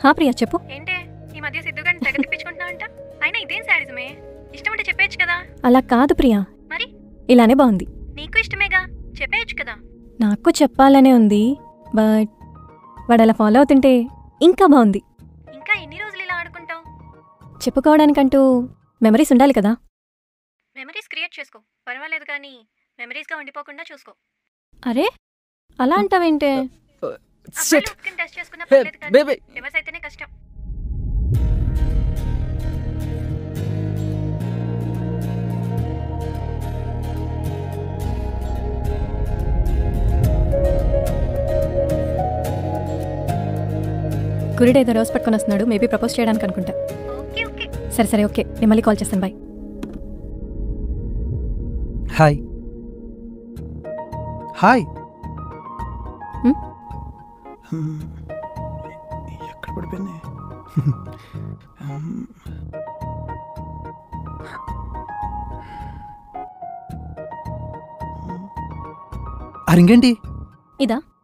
హా ప్రియా చెప్పు ఏంటే ఈ మధ్య సిద్ధుగాని తెగ తిప్పించుకుంటున్నా అంట అయినా ఇదేం శాడిజమే ఇష్టం అంటే చెప్పేయచ్చు కదా అలా కాదు ప్రియా మరి ఇలానే బాగుంది నీకు ఇష్టమేగా చెప్పేయచ్చు కదా నాకు చెప్పాలనే ఉంది బట్ వాడు అలా ఫాలో అవుతుంటే ఇంకా బాగుంది ఇంకా ఎన్ని రోజులు ఇలా ఆడుకుంటావు చెప్పుకోవడానికంటూ మెమరీస్ ఉండాలి కదా మెమరీస్ క్రియేట్ చేసుకో పర్వాలేదు కానీ మెమరీస్గా ఉండిపోకుండా చూసుకో అరే అలా అంటావేంటే అబ్బాయిలు ఉక్కిని టెస్ట్ చేసుకున్నా హే పర్లేదు కానీ బేబీ రివర్స్ అయితేనే కష్టం గురుడు ఏదో రోజు పట్టుకొని వస్తున్నాడు మేబీ ప్రపోజ్ చేయడానికి అనుకుంటా ఓకే ఓకే సరే సరే ఓకే నేను మళ్ళీ కాల్ చేస్తాను బాయ్ హాయ్ హాయ్ హ్మ్? హ్మ్. ఎక్కడ పడిపోయింది హ్మ్. ఆ రింగ్ ఏంటి ఇదా